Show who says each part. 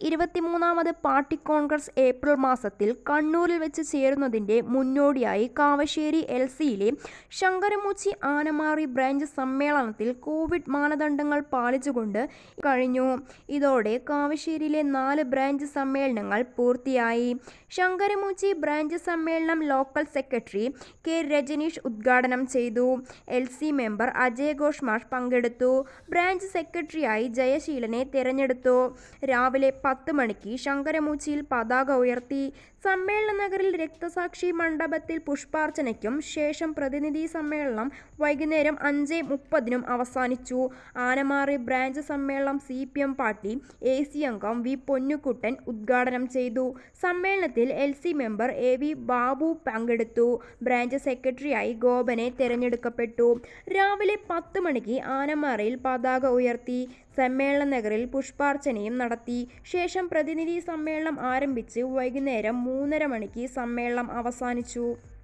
Speaker 1: ഇരുപത്തിമൂന്നാമത് party Congress April മാസത്തിൽ കണ്ണൂരിൽ വെച്ച് ചേരുന്നതിന്റെ മുന്നോടിയായി കാവശ്ശേരി എൽ സിയിലെ ശങ്കരമൂച്ചി ആനമാറി ബ്രാഞ്ച് സമ്മേളനത്തിൽ കോവിഡ് മാനദണ്ഡങ്ങൾ പാലിച്ചുകൊണ്ട് കഴിഞ്ഞു ഇതോടെ കാവശ്ശേരിയിലെ നാല് ബ്രാഞ്ച് സമ്മേളനങ്ങൾ പൂർത്തിയായി ശങ്കരമൂച്ചി ബ്രാഞ്ച് സമ്മേളനം ലോക്കൽ സെക്രട്ടറി കെ രജനീഷ് ഉദ്ഘാടനം ചെയ്തു L C member Ajay Ghosh മാഷ് പങ്കെടുത്തു ബ്രാഞ്ച് സെക്രട്ടറിയായി ജയശീലനെ തിരഞ്ഞെടുത്തു രാവിലെ പത്ത് മണിക്ക് ശങ്കരമൂച്ചിയിൽ പതാക ഉയർത്തി സമ്മേളന നഗറിൽ രക്തസാക്ഷി മണ്ഡപത്തിൽ പുഷ്പാർച്ചനയ്ക്കും ശേഷം പ്രതിനിധി സമ്മേളനം വൈകുന്നേരം അഞ്ച് മുപ്പതിനും അവസാനിച്ചു ആനമാറി ബ്രാഞ്ച് സമ്മേളനം C P M party A C അംഗം വി പൊന്നുകുട്ടൻ ഉദ്ഘാടനം ചെയ്തു സമ്മേളനത്തിൽ L C member A V Babu പങ്കെടുത്തു ബ്രാഞ്ച് സെക്രട്ടറിയായി ഗോപനെ തെരഞ്ഞെടുക്കപ്പെട്ടു രാവിലെ പത്ത് മണിക്ക് ആനമാറയിൽ പതാക ഉയർത്തി സമ്മേളന നഗറിൽ പുഷ്പാർച്ചനയും നടത്തി ശേഷം പ്രതിനിധി സമ്മേളനം ആരംഭിച്ച് വൈകുന്നേരം മൂന്നര മണിക്ക് സമ്മേളനം അവസാനിച്ചു